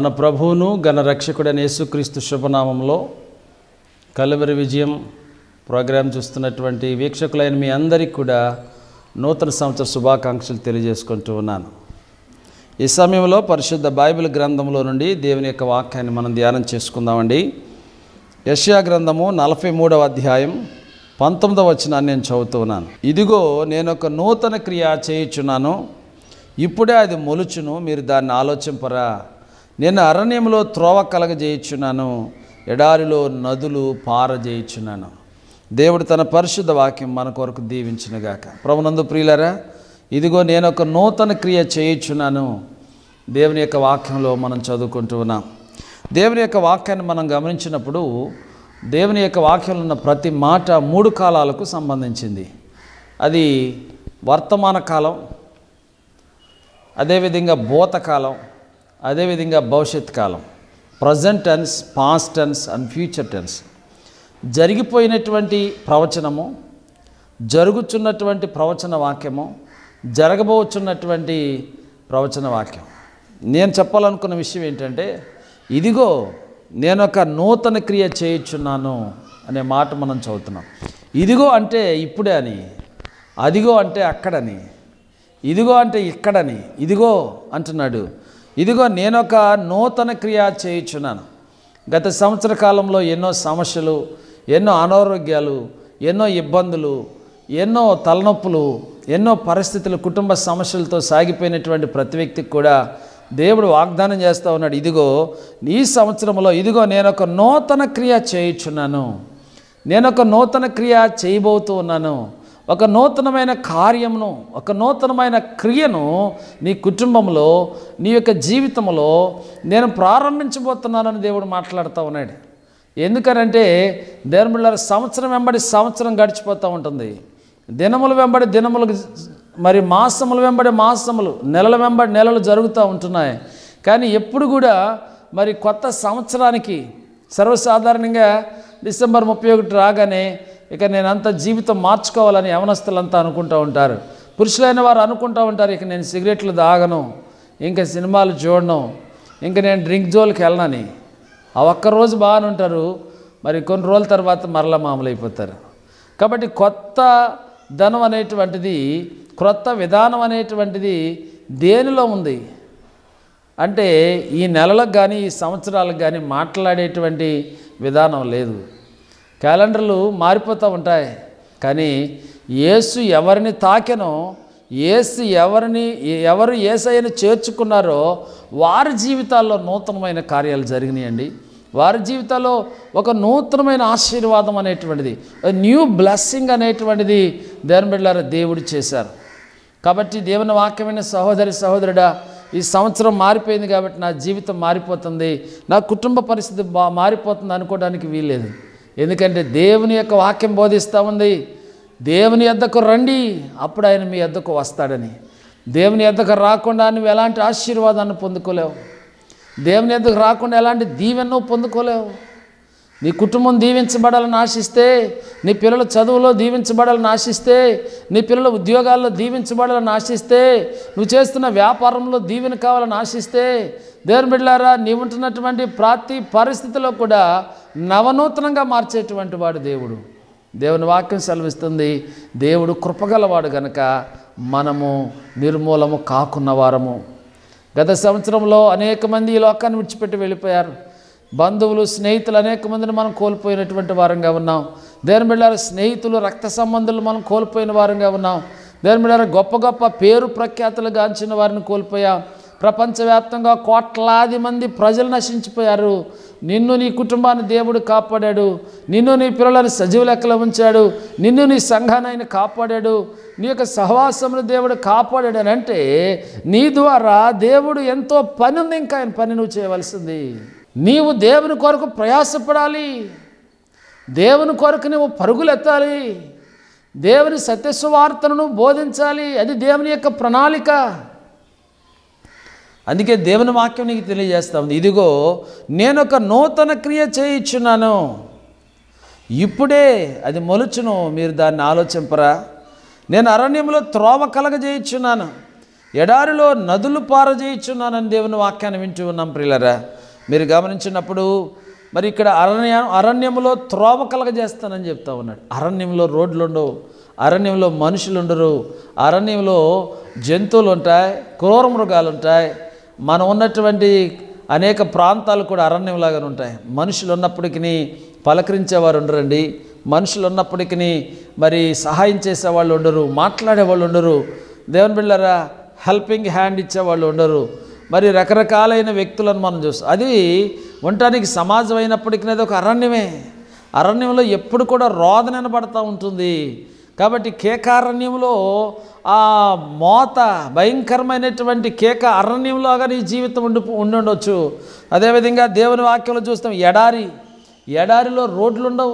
మన ప్రభువును గణ రక్షకుడైన యేసుక్రీస్తు శుభనామంలో కలవరి విజయం ప్రోగ్రాం చూస్తున్నటువంటి వీక్షకులైన మీ అందరికీ కూడా నూతన సంవత్సర శుభాకాంక్షలు తెలియజేసుకుంటూ ఉన్నాను ఈ సమయంలో పరిశుద్ధ బైబిల్ గ్రంథంలో నుండి దేవుని యొక్క వాక్యాన్ని మనం ధ్యానం చేసుకుందామండి యష్యా గ్రంథము నలభై మూడవ అధ్యాయం పంతొమ్మిదవ వచనాన్ని నేను చదువుతున్నాను ఇదిగో నేను ఒక నూతన క్రియ చేయుచున్నాను ఇప్పుడే అది మొలుచును మీరు దాన్ని ఆలోచింపరా నేను అరణ్యంలో త్రోవ కలగజేయుచున్నాను ఎడారిలో నదులు పారజేయుచున్నాను దేవుడు తన పరిశుద్ధ వాక్యం మన కొరకు దీవించినగాక ప్రభునందు ప్రియులరా ఇదిగో నేను ఒక నూతన క్రియ చేయుచున్నాను దేవుని యొక్క వాక్యంలో మనం చదువుకుంటూ ఉన్నాం దేవుని యొక్క వాక్యాన్ని మనం గమనించినప్పుడు దేవుని యొక్క వాక్యంలో ఉన్న ప్రతి మాట మూడు కాలాలకు సంబంధించింది అది వర్తమాన కాలం అదేవిధంగా భూతకాలం అదేవిధంగా భవిష్యత్ కాలం present tense past tense and future tense జరిగిపోయినటువంటి ప్రవచనము జరుగుచున్నటువంటి ప్రవచన వాక్యము జరగబోచున్నటువంటి ప్రవచన వాక్యం నేను చెప్పాలనుకున్న విషయం ఏంటంటే ఇదిగో నేను ఒక నూతన క్రియ చేయుచున్నాను అనే మాట మనం చదువుతున్నాం ఇదిగో అంటే ఇప్పుడే అని అదిగో అంటే అక్కడని ఇదిగో అంటే ఇక్కడని ఇదిగో అంటున్నాడు ఇదిగో నేనొక నూతన క్రియ చేయుచున్నాను గత సంవత్సర కాలంలో ఎన్నో సమస్యలు ఎన్నో అనారోగ్యాలు ఎన్నో ఇబ్బందులు ఎన్నో తలనొప్పులు ఎన్నో పరిస్థితులు కుటుంబ సమస్యలతో సాగిపోయినటువంటి ప్రతి వ్యక్తికి కూడా దేవుడు వాగ్దానం చేస్తూ ఉన్నాడు ఇదిగో ఈ సంవత్సరంలో ఇదిగో నేను ఒక నూతన క్రియ చేయుచున్నాను నేను ఒక నూతన క్రియ చేయబోతూ ఉన్నాను ఒక నూతనమైన కార్యమును ఒక నూతనమైన క్రియను నీ కుటుంబంలో నీ యొక్క జీవితంలో నేను ప్రారంభించబోతున్నానని దేవుడు మాట్లాడుతూ ఉన్నాడు ఎందుకనంటే దేవుళ్ళ సంవత్సరం వెంబడి సంవత్సరం గడిచిపోతూ ఉంటుంది దినములు వెంబడి దినములు మరి మాసములు వెంబడి మాసములు నెలల వెంబడి నెలలు జరుగుతూ ఉంటున్నాయి కానీ ఎప్పుడు కూడా మరి కొత్త సంవత్సరానికి సర్వసాధారణంగా డిసెంబర్ ముప్పై ఒకటి రాగానే ఇక నేనంతా జీవితం మార్చుకోవాలని యవనస్తులంతా అనుకుంటూ ఉంటారు పురుషులైన వారు అనుకుంటూ ఉంటారు ఇక నేను సిగరెట్లు దాగను ఇంకా సినిమాలు చూడను ఇంకా నేను డ్రింక్ జోలికి వెళ్ళనని ఆ ఒక్కరోజు బాగానే ఉంటారు మరి కొన్ని రోజుల తర్వాత మరలా మామూలు అయిపోతారు కాబట్టి కొత్త ధనం అనేటువంటిది క్రొత్త విధానం అనేటువంటిది దేనిలో ఉంది అంటే ఈ నెలలకు కానీ ఈ సంవత్సరాలకు కానీ మాట్లాడేటువంటి విధానం లేదు క్యాలెండర్లు మారిపోతూ ఉంటాయి కానీ యేసు ఎవరిని తాకెనో ఏసు ఎవరిని ఎవరు ఏసయ్యని చేర్చుకున్నారో వారి జీవితాల్లో నూతనమైన కార్యాలు జరిగినాయండి వారి జీవితాల్లో ఒక నూతనమైన ఆశీర్వాదం అనేటువంటిది న్యూ బ్లెస్సింగ్ అనేటువంటిది దేవుని బిడ్డలారా దేవుడు చేశారు కాబట్టి దేవుని వాక్యమైన సహోదరి సహోదరుడా ఈ సంవత్సరం మారిపోయింది కాబట్టి నా జీవితం మారిపోతుంది నా కుటుంబ పరిస్థితి బా మారిపోతుంది అనుకోవడానికి వీల్లేదు ఎందుకంటే దేవుని యొక్క వాక్యం బోధిస్తూ ఉంది దేవుని ఎద్దకు రండి అప్పుడు ఆయన మీ ఎద్దకు వస్తాడని దేవుని ఎద్దకు రాకుండా నువ్వు ఎలాంటి ఆశీర్వాదాన్ని పొందుకోలేవు దేవుని ఎద్దకు రాకుండా ఎలాంటి దీవెన్నో పొందుకోలేవు నీ కుటుంబం దీవించబడాలని ఆశిస్తే నీ పిల్లల చదువులో దీవించబడాలని ఆశిస్తే నీ పిల్లల ఉద్యోగాల్లో దీవించబడాలని ఆశిస్తే నువ్వు చేస్తున్న వ్యాపారంలో దీవెన కావాలని ఆశిస్తే దేవుని బిడ్డారా నీవు ఉంటున్నటువంటి ప్రతి పరిస్థితిలో కూడా నవనూతనంగా మార్చేటువంటి వాడు దేవుడు దేవుని వాక్యం సెలవిస్తుంది దేవుడు కృపగలవాడు గనక మనము నిర్మూలము కాకున్న వారము గత సంవత్సరంలో అనేక మంది ఈ లోకాన్ని విడిచిపెట్టి వెళ్ళిపోయారు బంధువులు స్నేహితులు అనేక మందిని మనం కోల్పోయినటువంటి వారంగా ఉన్నాం దేని బిళ్ళారు స్నేహితులు రక్త సంబంధులు మనం కోల్పోయిన వారంగా ఉన్నాం దేని బిళ్ళారు గొప్ప గొప్ప పేరు ప్రఖ్యాతులు గాంచిన వారిని కోల్పోయాం ప్రపంచవ్యాప్తంగా కోట్లాది మంది ప్రజలు నశించిపోయారు నిన్ను నీ కుటుంబాన్ని దేవుడు కాపాడాడు నిన్ను నీ పిల్లలను సజీవ లెక్కలో ఉంచాడు నిన్ను నీ సంఘాన్ని ఆయన కాపాడాడు నీ యొక్క సహవాసమును దేవుడు కాపాడాడు అని అంటే నీ ద్వారా దేవుడు ఎంతో పని ఉంది ఇంకా ఆయన పని నువ్వు చేయవలసింది నీవు దేవుని కొరకు ప్రయాసపడాలి దేవుని కొరకు నువ్వు పరుగులెత్తాలి దేవుని సత్యస్వార్తను బోధించాలి అది దేవుని యొక్క ప్రణాళిక అందుకే దేవుని వాక్యం నీకు తెలియజేస్తా ఉంది ఇదిగో నేను ఒక నూతన క్రియ చేయించున్నాను ఇప్పుడే అది మొలుచును మీరు దాన్ని ఆలోచింపరా నేను అరణ్యంలో త్రోవ కలగజేయుచున్నాను ఎడారిలో నదులు పారజేయుచున్నానని దేవుని వాక్యాన్ని వింటూ ఉన్నాం ప్రియులరా మీరు గమనించినప్పుడు మరి ఇక్కడ అరణ్య అరణ్యంలో త్రోవ కలగజేస్తానని చెప్తా ఉన్నాడు అరణ్యంలో రోడ్లు ఉండవు అరణ్యంలో మనుషులు ఉండరు అరణ్యంలో జంతువులు ఉంటాయి క్రూర మృగాలు ఉంటాయి మనం ఉన్నటువంటి అనేక ప్రాంతాలు కూడా అరణ్యంలాగానే ఉంటాయి మనుషులు ఉన్నప్పటికీ పలకరించేవారు ఉండరండి మనుషులు ఉన్నప్పటికీ మరి సహాయం చేసేవాళ్ళు ఉండరు మాట్లాడేవాళ్ళు ఉండరు దేవుని బిళ్ళరా హెల్పింగ్ హ్యాండ్ ఇచ్చేవాళ్ళు ఉండరు మరి రకరకాలైన వ్యక్తులను మనం చూస్తాం అది ఉండటానికి సమాజం అయినప్పటికీ అది ఒక అరణ్యమే అరణ్యంలో ఎప్పుడు కూడా రోదన వినబడతా ఉంటుంది కాబట్టి కేకారణ్యంలో ఆ మోత భయంకరమైనటువంటి కేక అరణ్యంలోగా నీ జీవితం ఉండి ఉండుండొచ్చు అదేవిధంగా దేవుని వాక్యంలో చూస్తాం ఎడారి ఎడారిలో రోడ్లు ఉండవు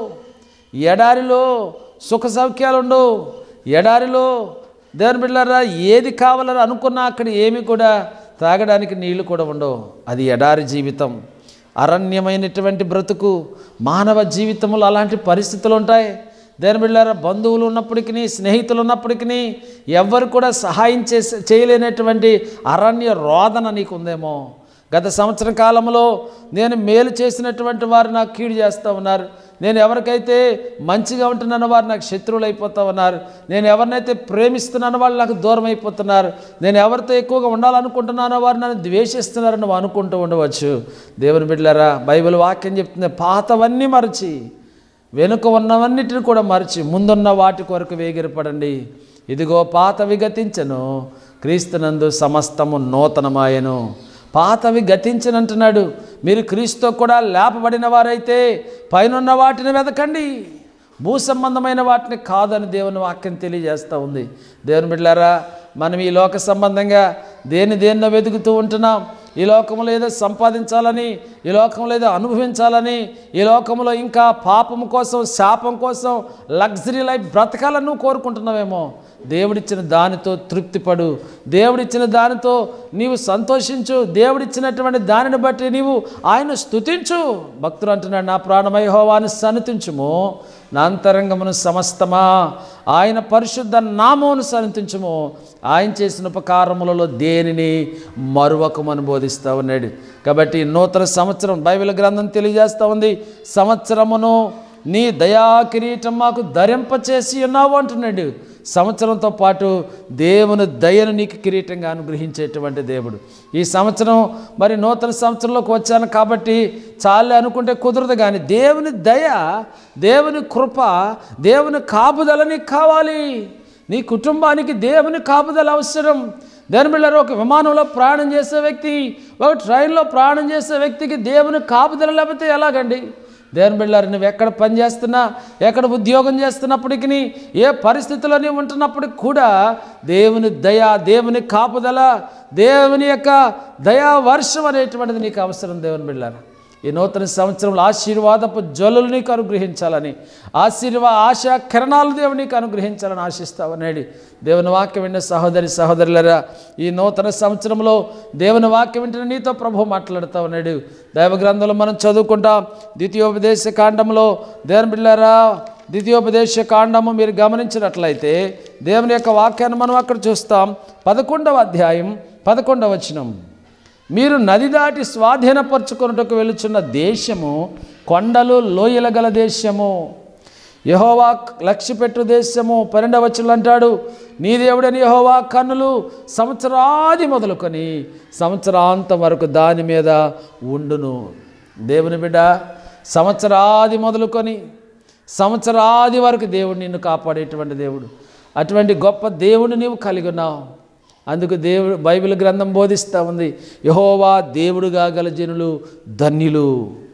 ఎడారిలో సుఖ సౌఖ్యాలు ఉండవు ఎడారిలో దేవుని బిడ్డారా ఏది కావాలని అనుకున్నా అక్కడ ఏమి కూడా తాగడానికి నీళ్లు కూడా ఉండవు అది ఎడారి జీవితం అరణ్యమైనటువంటి బ్రతుకు మానవ జీవితంలో అలాంటి పరిస్థితులు ఉంటాయి దేని బిళ్ళారా బంధువులు ఉన్నప్పటికీ స్నేహితులు ఉన్నప్పటికీ ఎవ్వరు కూడా సహాయం చేసే చేయలేనటువంటి అరణ్య రోదన నీకు ఉందేమో గత సంవత్సరం కాలంలో నేను మేలు చేసినటువంటి వారు నాకు కీడు చేస్తూ ఉన్నారు నేను ఎవరికైతే మంచిగా ఉంటున్నానో వారు నాకు శత్రువులు అయిపోతూ ఉన్నారు నేను ఎవరినైతే ప్రేమిస్తున్నానో వాళ్ళు నాకు దూరం అయిపోతున్నారు నేను ఎవరితో ఎక్కువగా ఉండాలనుకుంటున్నానో వారు నన్ను ద్వేషిస్తున్నారని నువ్వు అనుకుంటూ ఉండవచ్చు దేవుని బిడ్డలారా బైబిల్ వాక్యం చెప్తుంది పాతవన్నీ మరచి వెనుక ఉన్నవన్నిటిని కూడా మరచి ముందున్న వాటి కొరకు వేగిరపడండి ఇదిగో పాతవి గతించను క్రీస్తునందు సమస్తము నూతనమాయను పాతవి గతించనంటున్నాడు మీరు క్రీస్తుతో కూడా లేపబడిన వారైతే పైనున్న వాటిని వెతకండి భూ సంబంధమైన వాటిని కాదని దేవుని వాక్యం తెలియజేస్తూ ఉంది దేవుని బిడ్డారా మనం ఈ లోక సంబంధంగా దేని దేన్నో వెతుకుతూ ఉంటున్నాం ఈ లోకంలో ఏదో సంపాదించాలని ఈ లోకంలో ఏదో అనుభవించాలని ఈ లోకంలో ఇంకా పాపం కోసం శాపం కోసం లగ్జరీ లైఫ్ బ్రతకాలని నువ్వు కోరుకుంటున్నావేమో దేవుడిచ్చిన దానితో తృప్తిపడు దేవుడిచ్చిన దానితో నీవు సంతోషించు దేవుడిచ్చినటువంటి దానిని బట్టి నీవు ఆయన స్తుతించు భక్తులు అంటున్నాడు నా ప్రాణమై హోవాన్ని సన్నతించుము నా అంతరంగమును సమస్తమా ఆయన పరిశుద్ధ నామమును సన్నతించుము ఆయన చేసిన ఉపకారములలో దేనిని మరువకమని బోధిస్తూ ఉన్నాడు కాబట్టి నూతన సంవత్సరం బైబిల్ గ్రంథం తెలియజేస్తూ ఉంది సంవత్సరమును నీ దయా కిరీటం మాకు ధరింపచేసి ఉన్నావు అంటున్నాడు సంవత్సరంతో పాటు దేవుని దయను నీకు కిరీటంగా అనుగ్రహించేటువంటి దేవుడు ఈ సంవత్సరం మరి నూతన సంవత్సరంలోకి వచ్చాను కాబట్టి చాలే అనుకుంటే కుదరదు కానీ దేవుని దయ దేవుని కృప దేవుని కాపుదల నీకు కావాలి నీ కుటుంబానికి దేవుని కాపుదల అవసరం దాని బిళ్ళారు ఒక విమానంలో ప్రయాణం చేసే వ్యక్తి ఒక ట్రైన్లో ప్రయాణం చేసే వ్యక్తికి దేవుని కాపుదల లేకపోతే ఎలాగండి దేవుని బిళ్ళారు నువ్వు ఎక్కడ పని చేస్తున్నా ఎక్కడ ఉద్యోగం చేస్తున్నప్పటికీ ఏ పరిస్థితిలో నీవు ఉంటున్నప్పటికి కూడా దేవుని దయ దేవుని కాపుదల దేవుని యొక్క దయా వర్షం అనేటువంటిది నీకు అవసరం దేవుని బిళ్ళారు ఈ నూతన సంవత్సరంలో ఆశీర్వాదపు జల్లులు నీకు అనుగ్రహించాలని ఆశీర్వా ఆశా కిరణాలు దేవుడు నీకు అనుగ్రహించాలని ఆశిస్తావనేది దేవుని వాక్యం విన్న సహోదరి సహోదరులరా ఈ నూతన సంవత్సరంలో దేవుని వాక్యం వింటున్న నీతో ప్రభు మాట్లాడుతావన్నాడు దైవ గ్రంథంలో మనం చదువుకుంటాం ద్వితీయోపదేశ కాండంలో దేవుని బిళ్ళారా ద్వితీయోపదేశ కాండము మీరు గమనించినట్లయితే దేవుని యొక్క వాక్యాన్ని మనం అక్కడ చూస్తాం పదకొండవ అధ్యాయం పదకొండవ వచనం మీరు నది దాటి స్వాధీనపరచుకొనుటకు వెళుచున్న దేశము కొండలు లోయల గల దేశము యహోవా లక్ష్యపెట్టు దేశము పన్నెండవచ్చులు అంటాడు నీ దేవుడని యహోవా కన్నులు సంవత్సరాది మొదలుకొని సంవత్సరాంతం వరకు దాని మీద ఉండును దేవుని బిడ్డ సంవత్సరాది మొదలుకొని సంవత్సరాది వరకు దేవుడు నిన్ను కాపాడేటువంటి దేవుడు అటువంటి గొప్ప దేవుడు నీవు కలిగి ఉన్నావు అందుకు దేవుడు బైబిల్ గ్రంథం బోధిస్తూ ఉంది యహోవా దేవుడుగా గల జనులు ధన్యులు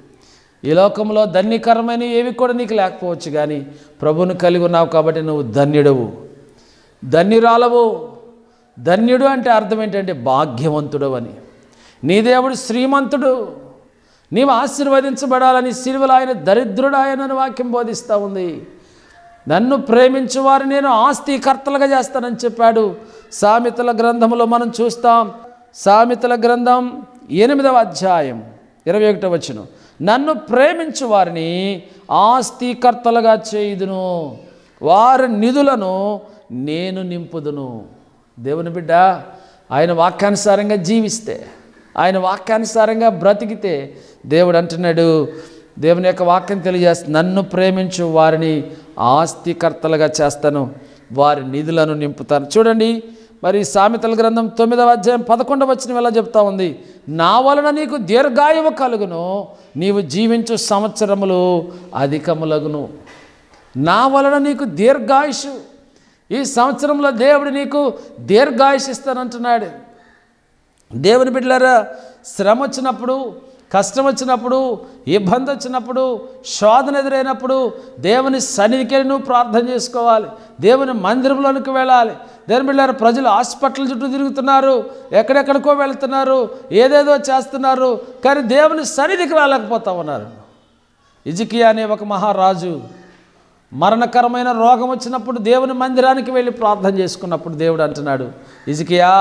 ఈ లోకంలో ధన్యకరమైన ఏవి కూడా నీకు లేకపోవచ్చు కానీ ప్రభువును కలిగి ఉన్నావు కాబట్టి నువ్వు ధన్యుడవు ధన్యురాలవు ధన్యుడు అంటే అర్థం ఏంటంటే భాగ్యవంతుడు అని నీ దేవుడు శ్రీమంతుడు నీవు ఆశీర్వదించబడాలని సిలువలు ఆయన దరిద్రుడు ఆయనని వాక్యం బోధిస్తూ ఉంది నన్ను ప్రేమించు వారు నేను ఆస్తికర్తలుగా చేస్తానని చెప్పాడు సామెతల గ్రంథంలో మనం చూస్తాం సామెతల గ్రంథం ఎనిమిదవ అధ్యాయం ఇరవై ఒకటో వచ్చును నన్ను ప్రేమించు వారిని ఆస్తికర్తలుగా చేయుదును వారి నిధులను నేను నింపుదును దేవుని బిడ్డ ఆయన వాక్యానుసారంగా జీవిస్తే ఆయన వాక్యానుసారంగా బ్రతికితే దేవుడు అంటున్నాడు దేవుని యొక్క వాక్యం తెలియజేస్తుంది నన్ను ప్రేమించు వారిని ఆస్తికర్తలుగా చేస్తాను వారి నిధులను నింపుతాను చూడండి మరి సామెతల గ్రంథం తొమ్మిదవ అధ్యాయం పదకొండవ వచ్చిన ఎలా చెప్తా ఉంది నా వలన నీకు దీర్ఘాయువు కలుగును నీవు జీవించు సంవత్సరములు అధికములగును నా వలన నీకు దీర్ఘాయుషు ఈ సంవత్సరంలో దేవుడు నీకు దీర్ఘాయుష్ ఇస్తానంటున్నాడు దేవుని బిడ్డలారా శ్రమ వచ్చినప్పుడు కష్టం వచ్చినప్పుడు ఇబ్బంది వచ్చినప్పుడు శోధన ఎదురైనప్పుడు దేవుని సన్నిధికి వెళ్ళి నువ్వు ప్రార్థన చేసుకోవాలి దేవుని మందిరంలోనికి వెళ్ళాలి దేవుని బిడ్డారు ప్రజలు హాస్పిటల్ చుట్టూ తిరుగుతున్నారు ఎక్కడెక్కడికో వెళ్తున్నారు ఏదేదో చేస్తున్నారు కానీ దేవుని సన్నిధికి రాలేకపోతా ఉన్నారు ఇజికియా అనే ఒక మహారాజు మరణకరమైన రోగం వచ్చినప్పుడు దేవుని మందిరానికి వెళ్ళి ప్రార్థన చేసుకున్నప్పుడు దేవుడు అంటున్నాడు ఇజికియా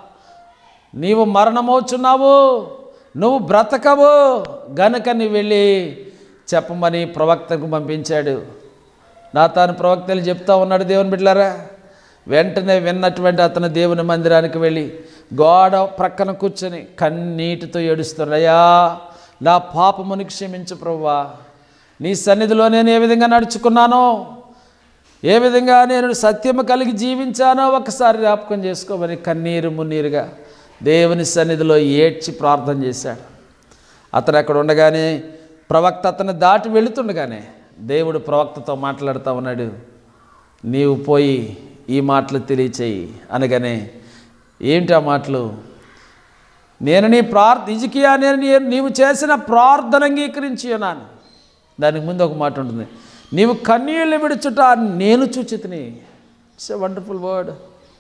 నీవు మరణమవుచున్నావు నువ్వు బ్రతకవు గనుక నీ వెళ్ళి చెప్పమని ప్రవక్తకు పంపించాడు నా తాను ప్రవక్తలు చెప్తా ఉన్నాడు దేవుని బిడ్డలారా వెంటనే విన్నటువంటి అతను దేవుని మందిరానికి వెళ్ళి గోడ ప్రక్కన కూర్చొని కన్నీటితో ఏడుస్తున్నాయా నా పాపముని క్షమించు ప్రభువా నీ సన్నిధిలో నేను ఏ విధంగా నడుచుకున్నానో ఏ విధంగా నేను సత్యము కలిగి జీవించానో ఒకసారి జ్ఞాపకం చేసుకోమని కన్నీరు మున్నీరుగా దేవుని సన్నిధిలో ఏడ్చి ప్రార్థన చేశాడు అతను అక్కడ ఉండగానే ప్రవక్త అతను దాటి వెళుతుండగానే దేవుడు ప్రవక్తతో మాట్లాడుతూ ఉన్నాడు నీవు పోయి ఈ మాటలు తెలియచేయి అనగానే ఏంటి ఆ మాటలు నేను నీ ప్రార్థ ఇజికియా నేను నీ- నీవు చేసిన ప్రార్థన అంగీకరించి ఉన్నాను దానికి ముందు ఒక మాట ఉంటుంది నీవు కన్నీళ్ళు విడుచుట నేను చూచితిని ఇట్స్ ఎ వండర్ఫుల్ వర్డ్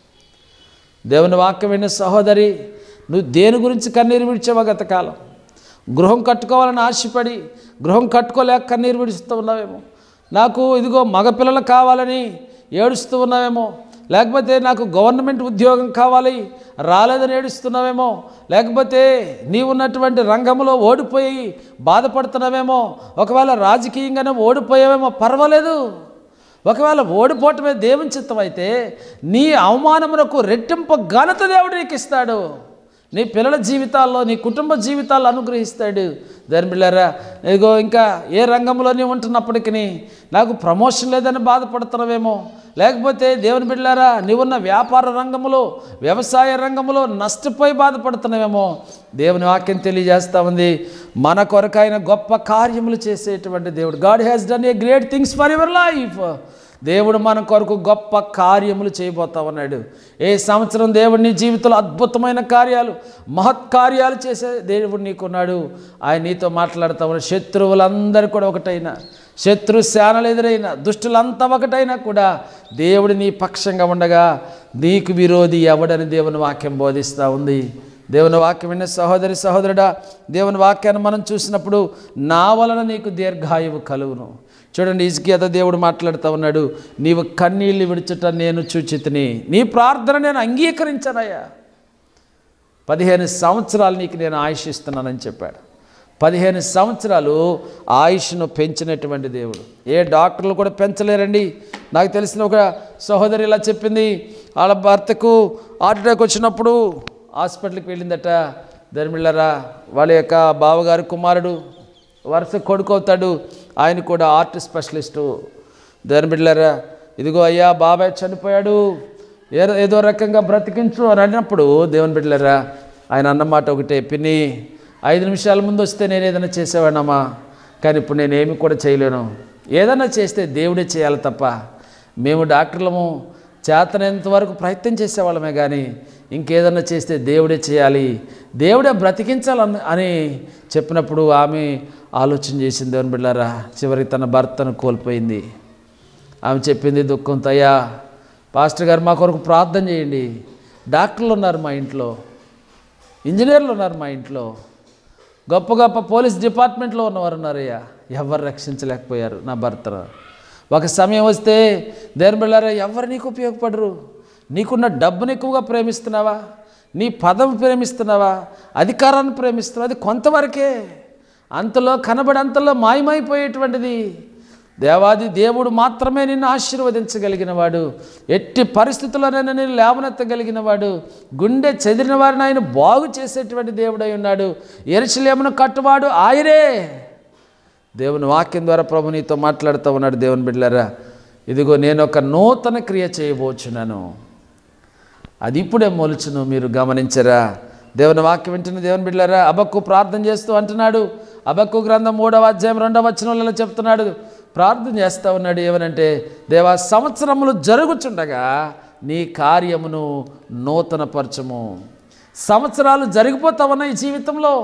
దేవుని వాక్యం విన్న సహోదరి నువ్వు దేని గురించి కన్నీరు విడిచావా గతకాలం గృహం కట్టుకోవాలని ఆశపడి గృహం కట్టుకోలేక కన్నీరు విడుస్తూ ఉన్నావేమో నాకు ఇదిగో మగపిల్లలు కావాలని ఏడుస్తూ ఉన్నావేమో లేకపోతే నాకు గవర్నమెంట్ ఉద్యోగం కావాలి రాలేదని ఏడుస్తున్నావేమో లేకపోతే నీవున్నటువంటి రంగంలో ఓడిపోయి బాధపడుతున్నావేమో ఒకవేళ రాజకీయంగానే ఓడిపోయావేమో పర్వాలేదు ఒకవేళ ఓడిపోవటమే దేవుని చిత్తం అయితే నీ అవమానమునకు రెట్టింపు ఘనత దేవుడు నీకు ఇస్తాడు నీ పిల్లల జీవితాల్లో నీ కుటుంబ జీవితాల్లో అనుగ్రహిస్తాడు దాని బిళ్ళారా ఇదిగో ఇంకా ఏ రంగంలో నీ ఉంటున్నప్పటికీ నాకు ప్రమోషన్ లేదని బాధపడుతున్నావేమో లేకపోతే దేవుని బిడ్డారా నీవున్న వ్యాపార రంగంలో వ్యవసాయ రంగంలో నష్టపోయి బాధపడుతున్నావేమో దేవుని వాక్యం తెలియజేస్తా ఉంది మన కొరకు ఆయన గొప్ప కార్యములు చేసేటువంటి దేవుడు God has done a great things for your life దేవుడు మన కొరకు గొప్ప కార్యములు చేయబోతా ఉన్నాడు ఏ సంవత్సరం దేవుడు నీ జీవితంలో అద్భుతమైన కార్యాలు మహత్కార్యాలు చేసే దేవుడు నీకున్నాడు ఆయన నీతో మాట్లాడుతా ఉన్నాడు శత్రువులందరూ కూడా ఒకటైనా శత్రు శానలు ఎదురైన దుష్టులంతా ఒకటైనా కూడా దేవుడు నీ పక్షంగా ఉండగా నీకు విరోధి ఎవడని దేవుని వాక్యం బోధిస్తూ ఉంది దేవుని వాక్యం విన్న సహోదరి సహోదరుడా దేవుని వాక్యాన్ని మనం చూసినప్పుడు నా వలన నీకు దీర్ఘాయువు కలుగును చూడండి ఇజ్కియాతో దేవుడు మాట్లాడుతూ ఉన్నాడు నీవు కన్నీళ్ళు విడుచుట నేను చూచితిని నీ ప్రార్థన నేను అంగీకరించానయ్యా పదిహేను సంవత్సరాలు నీకు నేను ఆయుష్ ఇస్తున్నానని చెప్పాడు పదిహేను సంవత్సరాలు ఆయుష్ను పెంచినటువంటి దేవుడు ఏ డాక్టర్లు కూడా పెంచలేరండి నాకు తెలిసిన ఒక సహోదరి ఇలా చెప్పింది వాళ్ళ భర్తకు హార్ట్ అటాక్ వచ్చినప్పుడు హాస్పిటల్కి వెళ్ళిందట ధర్మిళ్ళరా వాళ్ళ యొక్క బావగారి కుమారుడు వరుస కొడుకు అవుతాడు ఆయన కూడా ఆర్ట్ స్పెషలిస్టు ధర్మిళ్ళరా ఇదిగో అయ్యా బాబాయ్ చనిపోయాడు ఏదో ఏదో రకంగా బ్రతికించు అని అన్నప్పుడు దేవుని బిడ్డలరా ఆయన అన్నమాట ఒకటే పిన్ని ఐదు నిమిషాల ముందు వస్తే నేను ఏదైనా చేసేవాడినమ్మా కానీ ఇప్పుడు నేనేమి కూడా చేయలేను ఏదైనా చేస్తే దేవుడే చేయాలి తప్ప మేము డాక్టర్లము చేతనంత వరకు ప్రయత్నం చేసేవాళ్ళమే కానీ ఇంకేదన్నా చేస్తే దేవుడే చేయాలి దేవుడే బ్రతికించాలని అని చెప్పినప్పుడు ఆమె ఆలోచన చేసింది దేవుని బిడ్డారా చివరికి తన భర్తను కోల్పోయింది ఆమె చెప్పింది దుఃఖంతో అయ్యా పాస్టర్ గారు మా కొరకు ప్రార్థన చేయండి డాక్టర్లు ఉన్నారు మా ఇంట్లో ఇంజనీర్లు ఉన్నారు మా ఇంట్లో గొప్ప గొప్ప పోలీస్ డిపార్ట్మెంట్లో ఉన్నవారు ఉన్నారయ్యా ఎవరు రక్షించలేకపోయారు నా భర్తను ఒక సమయం వస్తే దేని బిళ్ళారా ఎవరు నీకు ఉపయోగపడరు నీకున్న డబ్బుని ఎక్కువగా ప్రేమిస్తున్నావా నీ పదవి ప్రేమిస్తున్నావా అధికారాన్ని ప్రేమిస్తున్నావా అది కొంతవరకే అంతలో కనబడి అంతలో మాయమైపోయేటువంటిది దేవాది దేవుడు మాత్రమే నిన్ను ఆశీర్వదించగలిగిన వాడు ఎట్టి పరిస్థితుల్లోనైనా నేను లేవనెత్తగలిగిన వాడు గుండె చెదిరిన వారిని ఆయన బాగు చేసేటువంటి దేవుడై ఉన్నాడు ఎరుసలేమును కట్టువాడు ఆయనే దేవుని వాక్యం ద్వారా ప్రభు నీతో మాట్లాడుతూ ఉన్నాడు దేవుని బిడ్డలారా ఇదిగో నేను ఒక నూతన క్రియ చేయబోచున్నాను అది ఇప్పుడే మొలుచును మీరు గమనించరా దేవుని వాక్యం వింటున్న దేవుని బిడ్డలారా అబక్కు ప్రార్థన చేస్తూ అంటున్నాడు అబక్కు గ్రంథం మూడవ అధ్యాయం రెండవ వచనంలో చెప్తున్నాడు ప్రార్థన చేస్తూ ఉన్నాడు ఏమనంటే దేవా సంవత్సరములు జరుగుచుండగా నీ కార్యమును నూతనపరచము సంవత్సరాలు జరిగిపోతా ఉన్నాయి జీవితంలో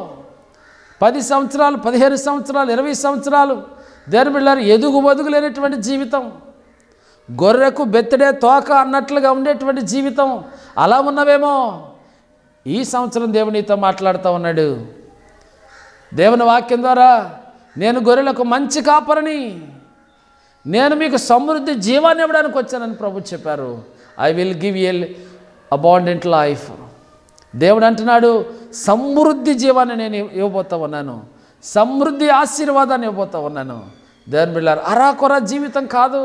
పది సంవత్సరాలు పదిహేను సంవత్సరాలు ఇరవై సంవత్సరాలు దేవుని బిళ్ళారు ఎదుగు బదుగు లేనటువంటి జీవితం గొర్రెకు బెత్తడే తోక అన్నట్లుగా ఉండేటువంటి జీవితం అలా ఉన్నవేమో ఈ సంవత్సరం దేవునితో మాట్లాడుతూ ఉన్నాడు దేవుని వాక్యం ద్వారా నేను గొర్రెలకు మంచి కాపరని నేను మీకు సమృద్ధి జీవాన్ని ఇవ్వడానికి వచ్చానని ప్రభు చెప్పారు ఐ విల్ గివ్ ఎల్ అబాండెంట్ లైఫ్ దేవుడు అంటున్నాడు సమృద్ధి జీవాన్ని నేను ఇవ్వబోతా ఉన్నాను సమృద్ధి ఆశీర్వాదాన్ని ఇవ్వబోతా ఉన్నాను దేవుని బిళ్ళారు అరాకొర జీవితం కాదు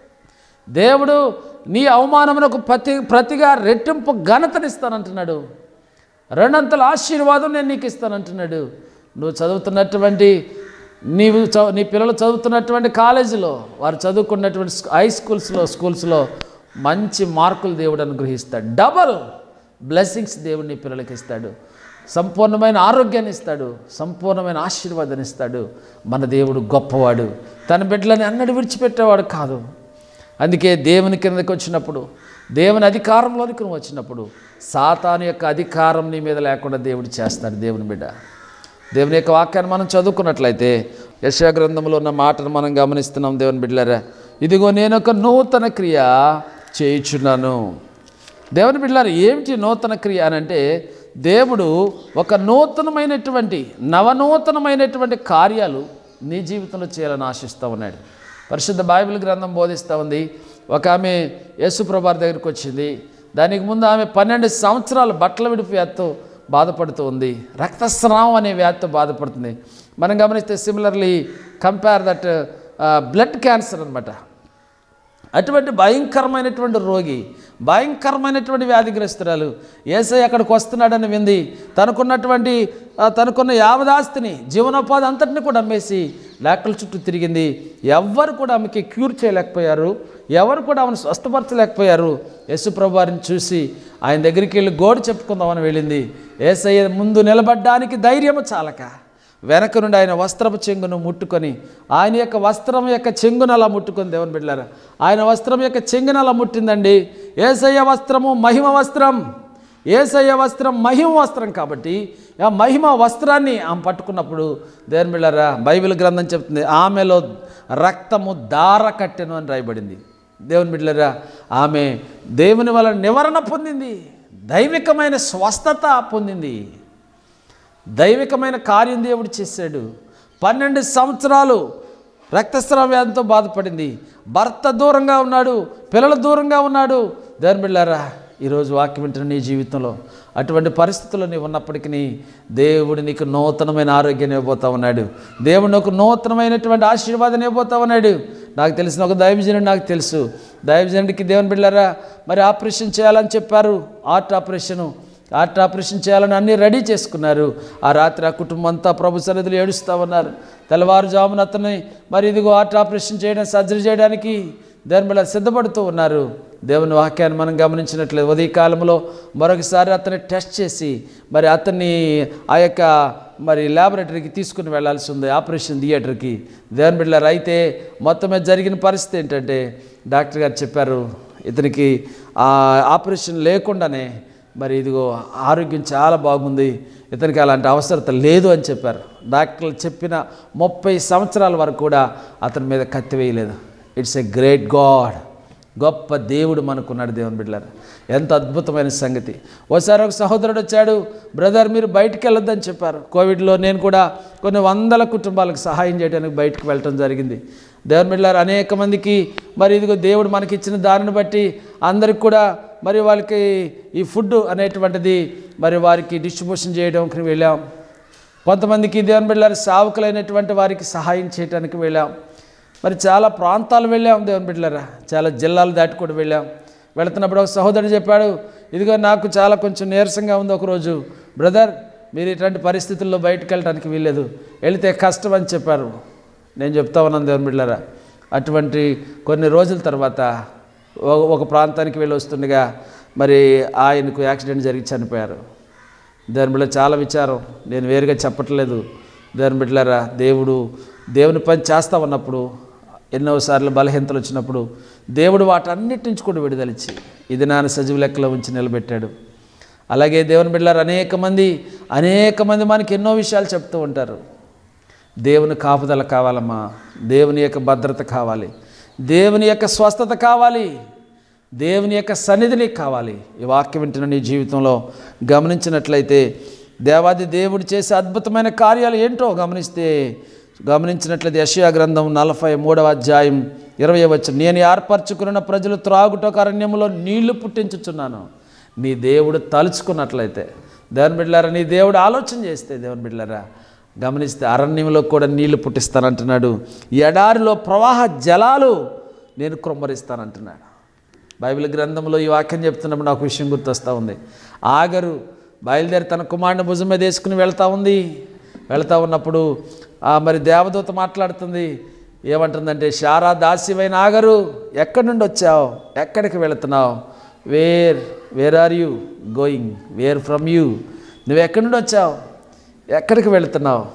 దేవుడు నీ అవమానమునకు ప్రతి ప్రతిగా రెట్టింపు ఘనతనిస్తానంటున్నాడు రెండంతల ఆశీర్వాదం నేను నీకు ఇస్తానంటున్నాడు నువ్వు చదువుతున్నటువంటి నీవు చ నీ పిల్లలు చదువుతున్నటువంటి కాలేజీలో వారు చదువుకున్నటువంటి స్కూ- హై స్కూల్స్లో స్కూల్స్లో మంచి మార్కులు దేవుడు అనుగ్రహిస్తాడు డబల్ బ్లెస్సింగ్స్ దేవుడు నీ పిల్లలకి ఇస్తాడు సంపూర్ణమైన ఆరోగ్యాన్ని ఇస్తాడు సంపూర్ణమైన ఆశీర్వాదాన్ని ఇస్తాడు మన దేవుడు గొప్పవాడు తన బిడ్డలని అన్నడు విడిచిపెట్టేవాడు కాదు అందుకే దేవుని కిందకి వచ్చినప్పుడు దేవుని అధికారంలోనికి నువ్వు వచ్చినప్పుడు సాతాను యొక్క అధికారం నీ మీద లేకుండా దేవుడు చేస్తాడు దేవుని బిడ్డ దేవుని యొక్క వాక్యాన్ని మనం చదువుకున్నట్లయితే యశా గ్రంథంలో ఉన్న మాటను మనం గమనిస్తున్నాం దేవుని బిడ్డలారా ఇదిగో నేను ఒక నూతన క్రియ చేయుచున్నాను దేవుని బిడ్డలారా ఏమిటి నూతన క్రియ అని అంటే దేవుడు ఒక నూతనమైనటువంటి నవనూతనమైనటువంటి కార్యాలు నీ జీవితంలో చేయాలని ఆశిస్తూ ఉన్నాడు పరిశుద్ధ బైబిల్ గ్రంథం బోధిస్తూ ఉంది ఒక ఆమె యేసుప్రభార్ దగ్గరికి వచ్చింది దానికి ముందు ఆమె పన్నెండు సంవత్సరాలు బట్టల విడిపి వ్యాధితో బాధపడుతూ ఉంది రక్తస్రావం అనే వ్యాధితో బాధపడుతుంది మనం గమనిస్తే similarly compare that blood cancer అనమాట అటువంటి భయంకరమైనటువంటి రోగి భయంకరమైనటువంటి వ్యాధిగ్రస్తురాలు ఏసై అక్కడికి వస్తున్నాడని వింది తనకున్నటువంటి ఆ, తనకున్న యావదాస్తిని జీవనోపాధి అంతటిని కూడా అమ్మేసి లేకల చుట్టూ తిరిగింది ఎవ్వరు కూడా ఆమెకి క్యూర్ చేయలేకపోయారు ఎవరు కూడా ఆమెను స్వస్థపరచలేకపోయారు యేసుప్రభు వారిని చూసి ఆయన దగ్గరికి వెళ్ళి గోడు చెప్పుకుందామని వెళ్ళింది ఏసయ్య ముందు నిలబడ్డానికి ధైర్యము చాలక వెనక నుండి ఆయన వస్త్రపు చెంగును ముట్టుకొని ఆయన యొక్క వస్త్రం యొక్క చెంగును అలా ముట్టుకొని దేవుని బిడ్డారా ఆయన వస్త్రం యొక్క చెంగును అలా ముట్టిందండి ఏసయ్య వస్త్రము మహిమ వస్త్రం ఏసయ్య వస్త్రం మహిమ వస్త్రం కాబట్టి ఆ మహిమ వస్త్రాన్ని ఆమె పట్టుకున్నప్పుడు దేవుని బిళ్ళారా బైబిల్ గ్రంథం చెప్తుంది ఆమెలో రక్తము దార కట్టెను అని రాయబడింది దేవుని బిడ్డలరా ఆమె దేవుని వల్ల నివారణ పొందింది దైవికమైన స్వస్థత పొందింది దైవికమైన కార్యం దేవుడు చేశాడు పన్నెండు సంవత్సరాలు రక్తస్రావ వ్యాధితో బాధపడింది భర్త దూరంగా ఉన్నాడు పిల్లలు దూరంగా ఉన్నాడు దేవుని బిళ్ళారా ఈరోజు వాక్యం వింటున్న నీ జీవితంలో అటువంటి పరిస్థితుల్లో నీవు ఉన్నప్పటికీ దేవుడు నీకు నూతనమైన ఆరోగ్యాన్ని ఇవ్వబోతా ఉన్నాడు దేవుడు నీకు నూతనమైనటువంటి ఆశీర్వాదాన్ని ఇవ్వబోతా ఉన్నాడు నాకు తెలిసిన ఒక దైవజనుడు నాకు తెలుసు దైవజనుడికి దేవుని బిళ్ళారా మరి ఆపరేషన్ చేయాలని చెప్పారు హార్ట్ ఆపరేషను హార్ట్ ఆపరేషన్ చేయాలని అన్నీ రెడీ చేసుకున్నారు ఆ రాత్రి ఆ కుటుంబం అంతా ప్రభు సన్నిధిలో ఏడుస్తూ ఉన్నారు తెల్లవారుజామున అతన్ని మరి ఇదిగో హార్ట్ ఆపరేషన్ చేయడం సర్జరీ చేయడానికి దాని వల్ల సిద్ధపడుతూ ఉన్నారు దేవుని వాక్యాన్ని మనం గమనించినట్లేదు ఉదయ కాలంలో మరొకసారి అతన్ని టెస్ట్ చేసి మరి అతన్ని ఆ యొక్క మరి ల్యాబొరేటరీకి తీసుకుని వెళ్ళాల్సి ఉంది ఆపరేషన్ థియేటర్కి దేవుని బిడ్డలారు అయితే మొత్తం మీద జరిగిన పరిస్థితి ఏంటంటే డాక్టర్ గారు చెప్పారు ఇతనికి ఆ ఆపరేషన్ లేకుండానే మరి ఇదిగో ఆరోగ్యం చాలా బాగుంది ఇతనికి అలాంటి అవసరత లేదు అని చెప్పారు డాక్టర్లు చెప్పిన ముప్పై సంవత్సరాల వరకు కూడా అతని మీద కత్తి వేయలేదు ఇట్స్ ఎ గ్రేట్ గాడ్ గొప్ప దేవుడు మనకున్నాడు దేవుని బిడ్డలారు ఎంత అద్భుతమైన సంగతి ఓసారి ఒక సహోదరుడు వచ్చాడు బ్రదర్ మీరు బయటికి వెళ్ళొద్దని చెప్పారు కోవిడ్లో నేను కూడా కొన్ని వందల కుటుంబాలకు సహాయం చేయడానికి బయటికి వెళ్ళటం జరిగింది దేవుని బిడ్డలారు అనేక మందికి మరి ఇదిగో దేవుడు మనకి ఇచ్చిన దానిని బట్టి అందరికి కూడా మరి వాళ్ళకి ఈ ఫుడ్ అనేటువంటిది మరి వారికి డిస్ట్రిబ్యూషన్ చేయడానికి వెళ్ళాం కొంతమందికి దేవుని బిడ్డలారు సావుకులైనటువంటి వారికి సహాయం చేయడానికి వెళ్ళాం మరి చాలా ప్రాంతాలు వెళ్ళాం దేవుని బిడ్డలారా చాలా జిల్లాలు దాటి కూడా వెళ్ళాం వెళుతున్నప్పుడు ఒక సహోదరుడు చెప్పాడు ఇదిగో నాకు చాలా కొంచెం నీరసంగా ఉంది ఒకరోజు బ్రదర్ మీరు ఇట్లాంటి పరిస్థితుల్లో బయటకు వెళ్ళడానికి వీల్లేదు వెళితే కష్టం అని చెప్పారు నేను చెప్తా ఉన్నాను దేవుని బిడ్డలారా అటువంటి కొన్ని రోజుల తర్వాత ఒక- ఒక ప్రాంతానికి వెళ్ళి వస్తుండగా మరి ఆయనకు యాక్సిడెంట్ జరిగి చనిపోయారు దాని బిడ్డ చాలా విచారం నేను వేరుగా చెప్పట్లేదు దాని బిడ్డలారా దేవుడు దేవుని పని చేస్తా ఉన్నప్పుడు ఎన్నోసార్లు బలహీనతలు వచ్చినప్పుడు దేవుడు వాటన్నిటి నుంచి కూడా విడుదలిచ్చి ఇది నాన్న సజీవ లెక్కలో ఉంచి నిలబెట్టాడు అలాగే దేవుని బిడ్డలారు అనేక మంది అనేక మంది మనకి ఎన్నో విషయాలు చెప్తూ ఉంటారు దేవుని కాపుదల కావాలమ్మా దేవుని యొక్క భద్రత కావాలి దేవుని యొక్క స్వస్థత కావాలి దేవుని యొక్క సన్నిధి నీకు కావాలి ఈ వాక్యం వింటున్న నీ జీవితంలో గమనించినట్లయితే దేవాది దేవుడు చేసే అద్భుతమైన కార్యాలు ఏంటో గమనిస్తే గమనించినట్లయితే యషయా గ్రంథం నలభై మూడవ అధ్యాయం ఇరవై వచ్చు నేను ఏర్పరచుకున్న ప్రజలు త్రాగుటకు అరణ్యములో నీళ్లు పుట్టించుచున్నాను నీ దేవుడు తలుచుకున్నట్లయితే దేవుని బిడ్డలారా నీ దేవుడు ఆలోచన చేస్తే దేవుని బిడ్డలారా గమనిస్తే అరణ్యంలో కూడా నీళ్లు పుట్టిస్తానంటున్నాడు ఎడారిలో ప్రవాహ జలాలు నేను కృమ్మరిస్తానంటున్నాడు బైబిల్ గ్రంథంలో ఈ వాక్యం చెప్తున్నప్పుడు నాకు విషయం గుర్తొస్తూ ఉంది ఆగరు బయలుదేరి తన కుమారుని భుజం మీద వేసుకుని వెళ్తూ ఉంది వెళ్తూ ఉన్నప్పుడు ఆ మరి దేవదూత మాట్లాడుతుంది ఏమంటుందంటే శారా దాసివైన ఆగరు ఎక్కడి నుండి వచ్చావు ఎక్కడికి వెళుతున్నావు where where are you going where from you నువ్వు ఎక్కడి నుండి వచ్చావు ఎక్కడికి వెళుతున్నావు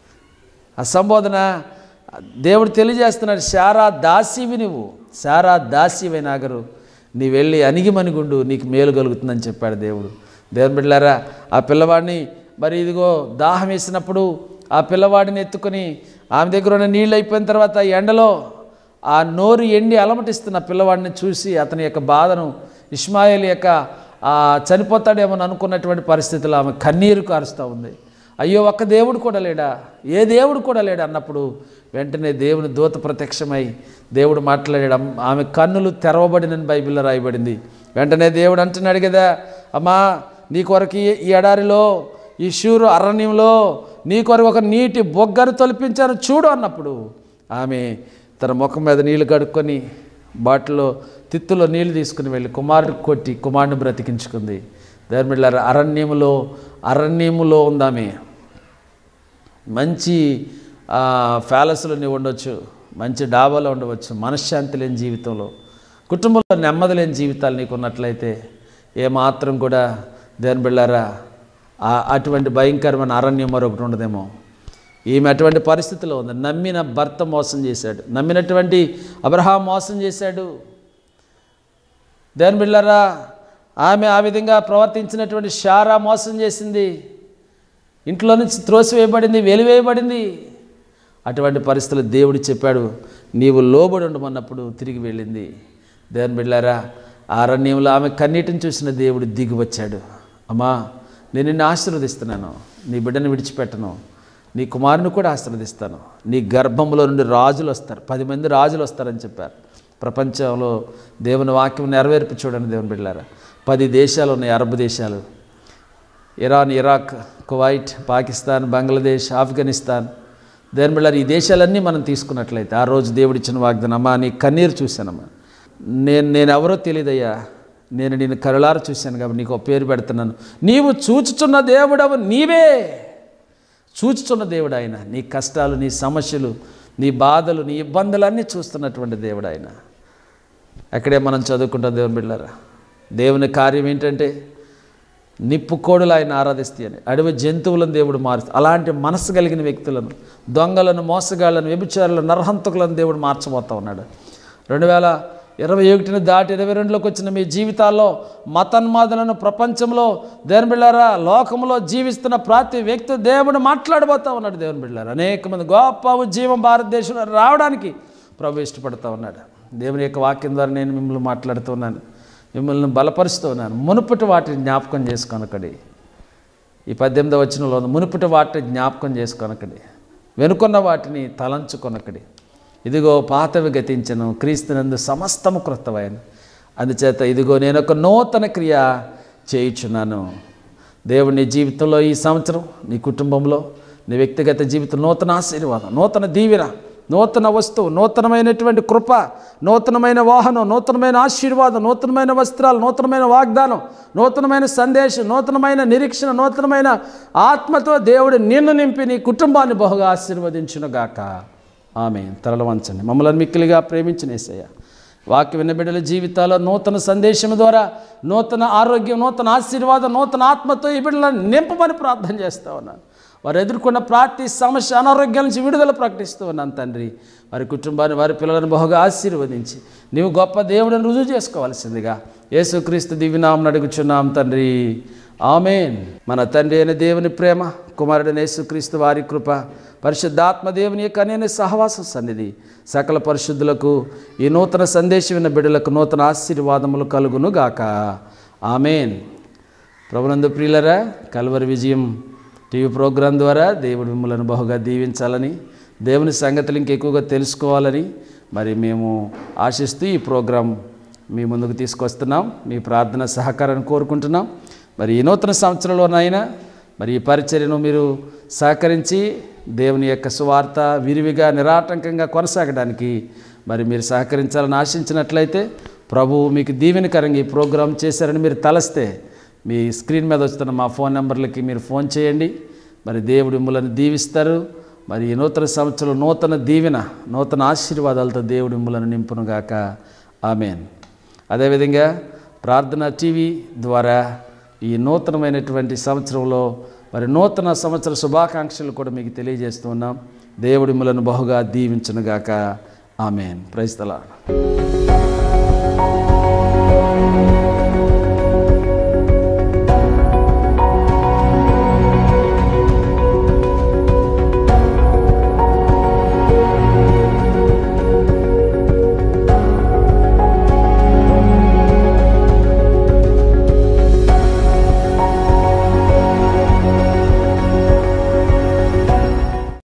ఆ సంబోధన దేవుడు తెలియజేస్తున్నాడు శారా దాసివి నువ్వు శారా దాసివి నాగరు నీ వెళ్ళి అణిగిమణిగుండు నీకు మేలు కలుగుతుందని చెప్పాడు దేవుడు దేవుని బిడ్డలారా ఆ పిల్లవాడిని మరి ఇదిగో దాహం వేసినప్పుడు ఆ పిల్లవాడిని ఎత్తుకొని ఆమె దగ్గర ఉన్న నీళ్ళు అయిపోయిన తర్వాత ఆ ఎండలో ఆ నోరు ఎండి అలమటిస్తున్న పిల్లవాడిని చూసి అతని యొక్క బాధను ఇస్మాయిల్ యొక్క ఆ చనిపోతాడేమో అనుకున్నటువంటి పరిస్థితుల్లో ఆమె కన్నీరు కారుస్తూ ఉంది అయ్యో ఒక్క దేవుడు కూడా లేడా ఏ దేవుడు కూడా లేడా అన్నప్పుడు వెంటనే దేవుని దూత ప్రత్యక్షమై దేవుడు మాట్లాడాడు అమ్- ఆమె కన్నులు తెరవబడినని బైబిల్లో రాయబడింది వెంటనే దేవుడు అంటున్నాడు కదా అమ్మా నీ కొరకు ఈ- ఈ ఎడారిలో ఈ షూరు అరణ్యంలో నీ కొరకు ఒక నీటి బొగ్గను తొలిపించాను చూడు అన్నప్పుడు ఆమె తన ముఖం మీద నీళ్లు కడుక్కొని బాటిల్లో తిత్తులో నీళ్లు తీసుకుని వెళ్ళి కుమారుడు కొట్టి కుమారుని బ్రతికించుకుంది దేవుని బిడ్డలారా అరణ్యములో అరణ్యములో ఉందామె మంచి ఆ, ప్యాలెస్లో నీవు ఉండొచ్చు మంచి డాబాలో ఉండవచ్చు మనశ్శాంతి లేని జీవితంలో కుటుంబంలో నెమ్మది లేని జీవితాలు నీకు ఉన్నట్లయితే ఏమాత్రం కూడా దేని బిళ్ళారా ఆ- అటువంటి భయంకరమైన అరణ్యం మరొకటి ఉండదేమో ఈమె అటువంటి పరిస్థితిలో ఉంది నమ్మిన భర్త మోసం చేశాడు నమ్మినటువంటి అబ్రహాం మోసం చేశాడు దేని బిళ్ళారా ఆమె ఆ విధంగా ప్రవర్తించినటువంటి షారా మోసం చేసింది ఇంట్లో నుంచి త్రోసివేయబడింది వెలివేయబడింది అటువంటి పరిస్థితులు దేవుడు చెప్పాడు నీవు లోబడి ఉండమన్నప్పుడు తిరిగి వెళ్ళింది దేవుని బిళ్ళారా ఆ అరణ్యంలో ఆమె కన్నీటిని చూసిన దేవుడు దిగి వచ్చాడు అమ్మా నేను నిన్ను ఆశీర్వదిస్తున్నాను నీ బిడ్డను విడిచిపెట్టను నీ కుమారుని కూడా ఆశీర్వదిస్తాను నీ గర్భంలో నుండి రాజులు వస్తారు పది మంది రాజులు వస్తారని చెప్పారు ప్రపంచంలో దేవుని వాక్యం నెరవేర్పి చూడండి దేవుని బిడ్డారా పది దేశాలు ఉన్నాయి అరబ్ దేశాలు Iran Iraq Kuwait Pakistan Bangladesh Afghanistan దేని బిళ్ళారు ఈ దేశాలన్నీ మనం తీసుకున్నట్లయితే ఆ రోజు దేవుడిచ్చిన వాగ్దానం అమ్మా నీ కన్నీరు చూశానమ్మా నేను నేను ఎవరో తెలియదయ్యా నేను నేను కరులారు చూశాను కాబట్టి నీకు ఒక పేరు పెడుతున్నాను నీవు చూచుచున్న దేవుడవు నీవే చూచుచున్న దేవుడు ఆయన నీ కష్టాలు నీ సమస్యలు నీ బాధలు నీ ఇబ్బందులన్నీ చూస్తున్నటువంటి దేవుడు ఆయన అక్కడే మనం చదువుకుంటాం దేవుని బిడ్డారా దేవుని కార్యం ఏంటంటే నిప్పుకోడులు ఆయన ఆరాధిస్తే అని అడవి జంతువులను దేవుడు మారుస్తూ అలాంటి మనసు కలిగిన వ్యక్తులను దొంగలను మోసగాళ్లను వ్యభిచారులను నరహంతకులను దేవుడు మార్చబోతా ఉన్నాడు రెండు వేల ఇరవై ఒకటిని దాటి ఇరవై రెండులోకి వచ్చిన మీ జీవితాల్లో మతన్మాదులను ప్రపంచంలో దేవుని బిళ్ళారా లోకంలో జీవిస్తున్న ప్రతి వ్యక్తి దేవుడు మాట్లాడబోతా ఉన్నాడు దేవుని బిళ్ళారా అనేక మంది గొప్ప ఉద్యమం భారతదేశంలో రావడానికి ప్రభు ఇష్టపడుతూ ఉన్నాడు దేవుని యొక్క వాక్యం ద్వారా నేను మిమ్మల్ని మాట్లాడుతున్నాను మిమ్మల్ని బలపరుస్తూ ఉన్నాను మునుపటి వాటిని జ్ఞాపకం చేసుకొనకడి ఈ పద్దెనిమిదవ వచనంలో ఉంది మునుపటి వాటిని జ్ఞాపకం చేసుకొనకడి వెనుకొన్న వాటిని తలంచుకొనకడి ఇదిగో పాతవి గతించను క్రీస్తునందు సమస్తము కృతమైన అందుచేత ఇదిగో నేను ఒక నూతన క్రియ చేయుచున్నాను దేవుడు నీ జీవితంలో ఈ సంవత్సరం నీ కుటుంబంలో నీ వ్యక్తిగత జీవితం నూతన ఆశీర్వాదం నూతన దీవెన నూతన వస్తువు నూతనమైనటువంటి కృప నూతనమైన వాహనం నూతనమైన ఆశీర్వాదం నూతనమైన వస్త్రాలు నూతనమైన వాగ్దానం నూతనమైన సందేశం నూతనమైన నిరీక్షణ నూతనమైన ఆత్మతో దేవుడు నిన్ను నింపి నీ కుటుంబాన్ని బహుగా ఆశీర్వదించునుగాక ఆమె తరల వంచండి మమ్మల్ని మిక్కిలిగా ప్రేమించిన ఏసయ్య వాక్య విన్న బిడ్డల జీవితాల్లో నూతన సందేశం ద్వారా నూతన ఆరోగ్యం నూతన ఆశీర్వాదం నూతన ఆత్మతో ఈ బిడ్డలను నింపమని ప్రార్థన చేస్తా ఉన్నాను వారు ఎదుర్కొన్న ప్రార్థి సమస్య అనారోగ్యాల నుంచి విడుదల ప్రకటిస్తూ ఉన్నాను తండ్రి వారి కుటుంబాన్ని వారి పిల్లలను బహుగా ఆశీర్వదించి నీవు గొప్ప దేవుడిని రుజువు చేసుకోవాల్సిందిగా యేసుక్రీస్తు దివ్యనామం అడుగుచున్నాం తండ్రి ఆమెన్ మన తండ్రి అయిన దేవుని ప్రేమ కుమారుడైన యేసుక్రీస్తు వారి కృప పరిశుద్ధాత్మ దేవుని యొక్క అనేన సహవాస సన్నిధి సకల పరిశుద్ధులకు ఈ నూతన సందేశం విన్న బిడ్డలకు నూతన ఆశీర్వాదములు కలుగును గాక ఆమెన్ ప్రభునందు ప్రియులరా కల్వరి విజయం టీవీ ప్రోగ్రాం ద్వారా దేవుడు మిమ్మల్ని బహుగా దీవించాలని దేవుని సంగతులు ఇంకెక్కువగా తెలుసుకోవాలని మరి మేము ఆశిస్తూ ఈ ప్రోగ్రాం మీ ముందుకు తీసుకొస్తున్నాం మీ ప్రార్థన సహకారాన్ని కోరుకుంటున్నాం మరి ఈ నూతన సంవత్సరంలోనైనా మరి ఈ పరిచర్యను మీరు సహకరించి దేవుని యొక్క సువార్త విరివిగా నిరాటంకంగా కొనసాగడానికి మరి మీరు సహకరించాలని ఆశించినట్లయితే ప్రభువు మీకు దీవెనకరంగా ఈ ప్రోగ్రాం చేశారని మీరు తలస్తే మీ స్క్రీన్ మీద వస్తున్న మా ఫోన్ నెంబర్లకి మీరు ఫోన్ చేయండి మరి దేవుడు మిమ్మల్ని దీవిస్తారు మరి ఈ నూతన సంవత్సరం నూతన దీవెన నూతన ఆశీర్వాదాలతో దేవుడు మిమ్మల్ని నింపునుగాక ఆమెన్ అదేవిధంగా ప్రార్థన టీవీ ద్వారా ఈ నూతనమైనటువంటి సంవత్సరంలో మరి నూతన సంవత్సర శుభాకాంక్షలు కూడా మీకు తెలియజేస్తూ ఉన్నాం దేవుడి మిమ్మల్ని బహుగా దీవించునుగాక ఆమెన్ ప్రైస్తలా